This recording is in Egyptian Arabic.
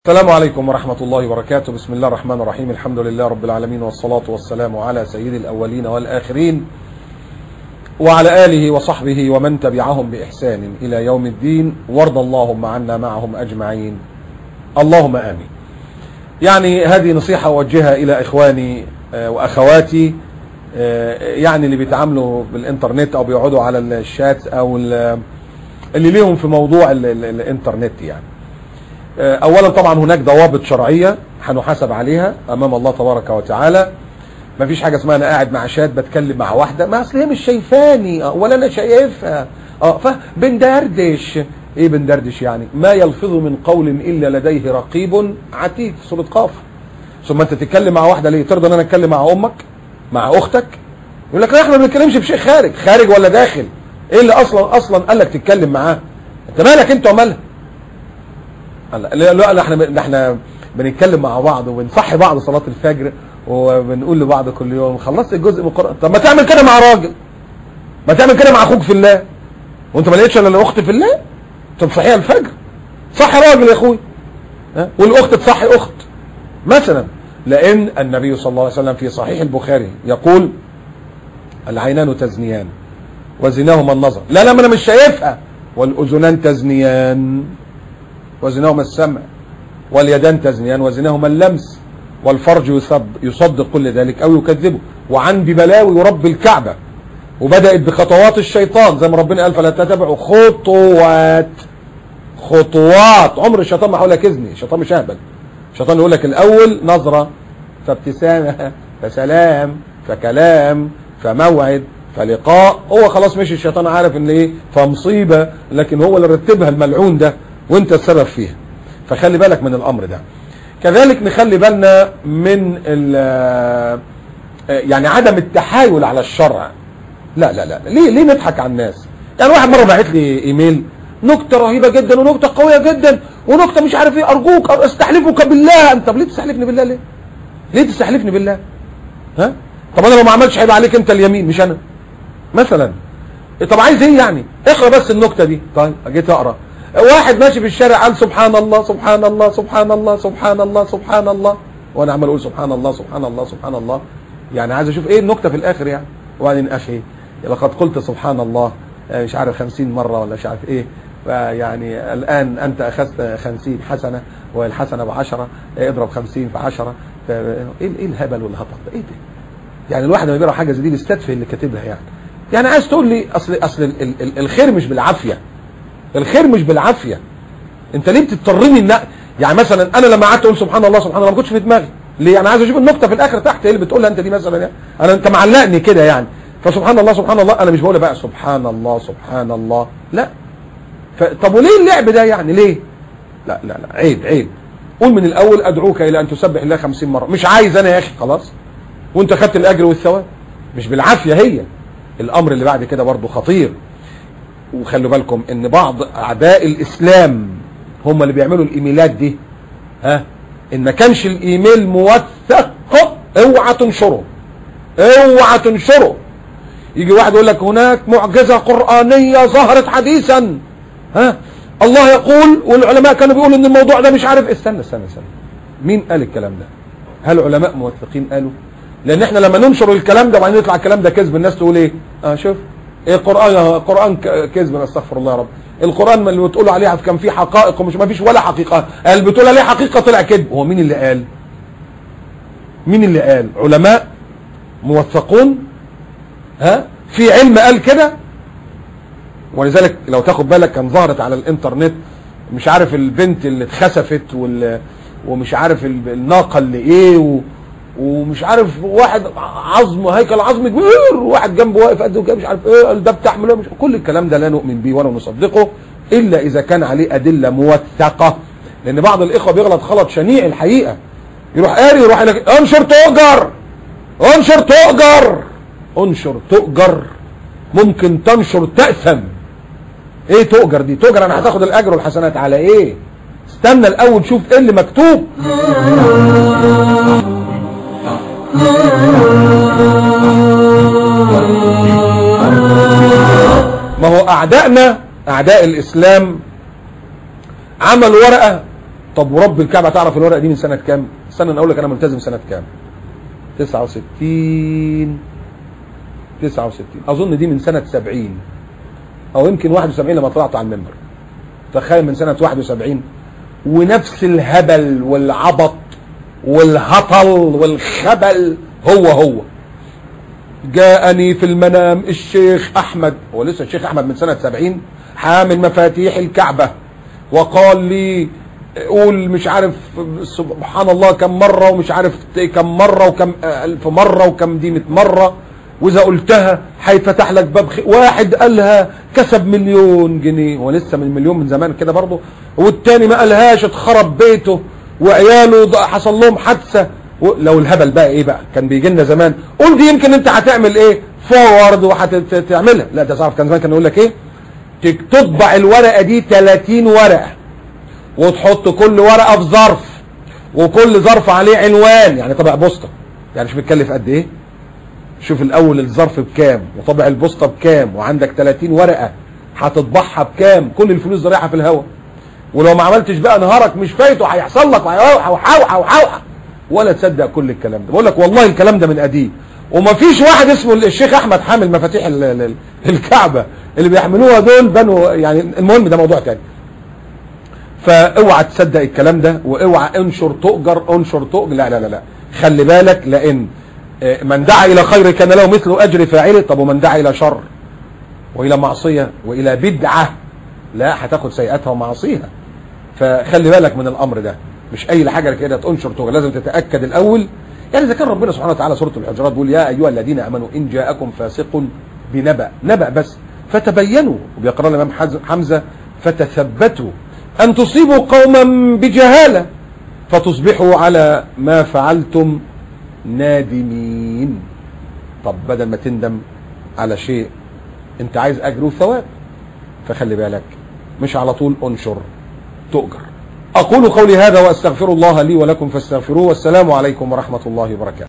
السلام عليكم ورحمة الله وبركاته بسم الله الرحمن الرحيم الحمد لله رب العالمين والصلاة والسلام على سيد الأولين والآخرين وعلى آله وصحبه ومن تبعهم بإحسان إلى يوم الدين وارض اللهم عنا معهم أجمعين اللهم آمين يعني هذه نصيحة أوجهها إلى إخواني وأخواتي يعني اللي بيتعاملوا بالإنترنت أو بيقعدوا على الشات أو اللي ليهم في موضوع ال ال الإنترنت يعني اولا طبعا هناك ضوابط شرعية هنحاسب عليها امام الله تبارك وتعالى ما فيش حاجة اسمها انا قاعد مع شات بتكلم مع واحدة ما اصل هي مش شايفاني ولا انا شايفها اه فبندردش ايه بندردش يعني ما يلفظ من قول الا لديه رقيب عتيد سورة قاف ثم انت تتكلم مع واحدة ليه ترضى ان انا اتكلم مع امك مع اختك يقول لك لا احنا ما بنتكلمش بشيء خارج خارج ولا داخل ايه اللي اصلا اصلا قال لك تتكلم معاه انت مالك انت ومالها لا لا احنا احنا بنتكلم مع بعض وبنصحي بعض صلاة الفجر وبنقول لبعض كل يوم خلصت الجزء من القرآن طب ما تعمل كده مع راجل ما تعمل كده مع اخوك في الله وانت ما لقيتش الا الاخت في الله انت بتصحيها الفجر صحي راجل يا اخوي ها والاخت تصحي اخت مثلا لان النبي صلى الله عليه وسلم في صحيح البخاري يقول العينان تزنيان وزناهما النظر لا لا ما انا مش شايفها والاذنان تزنيان وزناهما السمع واليدان تزنيان وزناهما اللمس والفرج يصدق كل ذلك او يكذبه وعندي بلاوي ورب الكعبة وبدأت بخطوات الشيطان زي ما ربنا قال فلا تتبعوا خطوات خطوات عمر الشيطان ما حولك اذني الشيطان مش اهبل الشيطان يقول لك الاول نظرة فابتسامة فسلام فكلام فموعد فلقاء هو خلاص مش الشيطان عارف ان ايه فمصيبة لكن هو اللي رتبها الملعون ده وانت السبب فيها فخلي بالك من الامر ده كذلك نخلي بالنا من يعني عدم التحايل على الشرع لا لا لا ليه ليه نضحك على الناس يعني واحد مره بعت لي ايميل نكته رهيبه جدا ونكته قويه جدا ونكته مش عارف ايه ارجوك استحلفك بالله انت طب ليه تستحلفني بالله ليه ليه تستحلفني بالله ها طب انا لو ما عملتش هيبقى عليك انت اليمين مش انا مثلا طب عايز ايه يعني اقرا بس النكته دي طيب جيت اقرا واحد ماشي في الشارع قال سبحان الله سبحان الله سبحان الله سبحان الله سبحان الله وانا عمال اقول سبحان الله سبحان الله سبحان الله يعني عايز اشوف ايه النكته في الاخر يعني وبعدين اخي لقد قلت سبحان الله مش عارف خمسين مرة ولا مش عارف ايه يعني الان انت اخذت خمسين حسنة والحسنة بعشرة اضرب خمسين في عشرة ايه ايه الهبل والهطل ده ايه ده يعني الواحد لما بيقرا حاجة زي دي بيستدفي اللي كاتبها يعني يعني عايز تقول لي اصل اصل ال ال ال الخير مش بالعافيه الخير مش بالعافية انت ليه بتضطرني ان يعني مثلا انا لما قعدت اقول سبحان الله سبحان الله ما كنتش في دماغي ليه انا عايز اشوف النقطه في الاخر تحت ايه اللي بتقولها انت دي مثلا يعني انا انت معلقني كده يعني فسبحان الله سبحان الله انا مش بقول بقى سبحان الله سبحان الله لا طب وليه اللعب ده يعني ليه لا لا لا عيب عيب قول من الاول ادعوك الى ان تسبح الله 50 مره مش عايز انا يا اخي خلاص وانت خدت الاجر والثواب مش بالعافيه هي الامر اللي بعد كده برضه خطير وخلوا بالكم ان بعض اعداء الاسلام هم اللي بيعملوا الايميلات دي ها ان ما كانش الايميل موثق اوعى تنشره اوعى تنشره يجي واحد يقول لك هناك معجزة قرآنية ظهرت حديثا ها الله يقول والعلماء كانوا بيقولوا ان الموضوع ده مش عارف استنى استنى استنى مين قال الكلام ده هل علماء موثقين قالوا لان احنا لما ننشر الكلام ده وبعدين يطلع الكلام ده كذب الناس تقول ايه اه شوف القرآن القرآن كذب استغفر الله يا رب القرآن اللي بتقولوا عليها كان فيه حقائق ومش ما فيش ولا حقيقة قال بتقول عليه حقيقة طلع كذب هو مين اللي قال مين اللي قال علماء موثقون ها في علم قال كده ولذلك لو تاخد بالك كان ظهرت على الانترنت مش عارف البنت اللي اتخسفت وال ومش عارف الناقة اللي ايه و ومش عارف واحد عظم هيكل عظم كبير وواحد جنبه واقف قد كده مش عارف ايه ده بتحمل مش كل الكلام ده لا نؤمن بيه ولا نصدقه الا اذا كان عليه ادله موثقه لان بعض الاخوه بيغلط غلط شنيع الحقيقه يروح قاري يروح لك انشر تؤجر انشر تؤجر انشر تؤجر ممكن تنشر تأثم ايه تؤجر دي تؤجر انا هتاخد الاجر والحسنات على ايه استنى الاول شوف ايه اللي مكتوب ما هو أعدائنا أعداء الإسلام عملوا ورقة طب ورب الكعبة تعرف الورقة دي من سنة كام استنى اقول لك انا ملتزم سنة كام 69 69 اظن دي من سنة 70 او يمكن 71 لما طلعت على المنبر تخيل من سنة 71 ونفس الهبل والعبط والهطل والخبل هو هو جاءني في المنام الشيخ احمد هو لسه الشيخ احمد من سنة 70 حامل مفاتيح الكعبة وقال لي قول مش عارف سبحان الله كم مرة ومش عارف كم مرة وكم ألف مرة وكم ديمة مرة وإذا قلتها هيفتح لك باب خ... واحد قالها كسب مليون جنيه هو لسه من مليون من زمان كده برضه والتاني ما قالهاش اتخرب بيته وعياله حصل لهم حادثة و... لو الهبل بقى ايه بقى كان بيجي لنا زمان قول دي يمكن انت هتعمل ايه فورورد وهتعملها لا ده تعرف كان زمان كان يقول لك ايه تطبع الورقة دي 30 ورقة وتحط كل ورقة في ظرف وكل ظرف عليه عنوان يعني طبع بوسطة يعني مش بتكلف قد ايه شوف الاول الظرف بكام وطبع البوسطة بكام وعندك 30 ورقة هتطبعها بكام كل الفلوس رايحة في الهواء ولو ما عملتش بقى نهارك مش فايته هيحصل لك وحوحة وحوحة ولا تصدق كل الكلام ده بقول لك والله الكلام ده من قديم ومفيش واحد اسمه الشيخ احمد حامل مفاتيح الكعبة اللي بيحملوها دول بنوا يعني المهم ده موضوع تاني فاوعى تصدق الكلام ده واوعى انشر تؤجر انشر تؤجر لا لا لا لا خلي بالك لان من دعا الى خير كان له مثل اجر فاعله طب ومن دعا الى شر والى معصية والى بدعة لا هتاخد سيئاتها ومعاصيها فخلي بالك من الامر ده مش اي حاجة كده تنشر تؤجر لازم تتأكد الاول يعني اذا كان ربنا سبحانه وتعالى سورة الحجرات بيقول يا ايها الذين امنوا ان جاءكم فاسق بنبأ نبأ بس فتبينوا وبيقرأ الامام حمزة فتثبتوا أن تصيبوا قوما بجهالة فتصبحوا على ما فعلتم نادمين طب بدل ما تندم على شيء انت عايز أجر وثواب فخلي بالك مش على طول انشر تؤجر أقول قولي هذا وأستغفر الله لي ولكم فاستغفروه والسلام عليكم ورحمة الله وبركاته